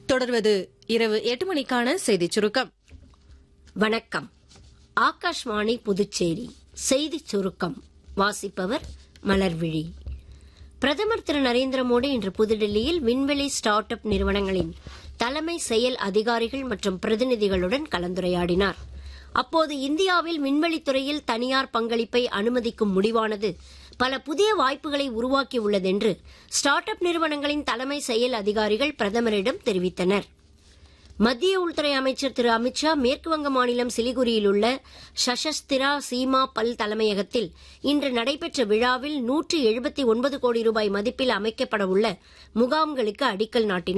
தொடர்வது இரவு எட்டு மணிக்கான செய்திச் சுருக்கம் வணக்கம் ஆகாஷ்வாணி புதுச்சேரி செய்திச் சுருக்கம் வாசிப்பவர் மலர்விழி பிரதமர் திரு நரேந்திர மோடி இன்று புதுடில்லியில் விண்வெளி ஸ்டார்ட் அப் நிறுவனங்களின் தலைமை செயல் அதிகாரிகள் மற்றும் பிரதிநிதிகளுடன் கலந்துரையாடினார் அப்போது இந்தியாவில் விண்வெளித்துறையில் தனியார் பங்களிப்பை அனுமதிக்கும் முடிவானது பல புதிய வாய்ப்புகளை உருவாக்கியுள்ளதென்று ஸ்டார்ட் அப் நிறுவனங்களின் தலைமை செயல் அதிகாரிகள் பிரதமரிடம் தெரிவித்தனர் மத்திய உள்துறை அமைச்சர் திரு அமித்ஷா மேற்குவங்க மாநிலம் சிலிகுரியில் உள்ள சஷஸ்திரா சீமா பல் தலைமையகத்தில் இன்று நடைபெற்ற விழாவில் நூற்றி எழுபத்தி ஒன்பது கோடி ரூபாய் மதிப்பில் அமைக்கப்பட உள்ள முகாம்களுக்கு அடிக்கல் நாட்டினார்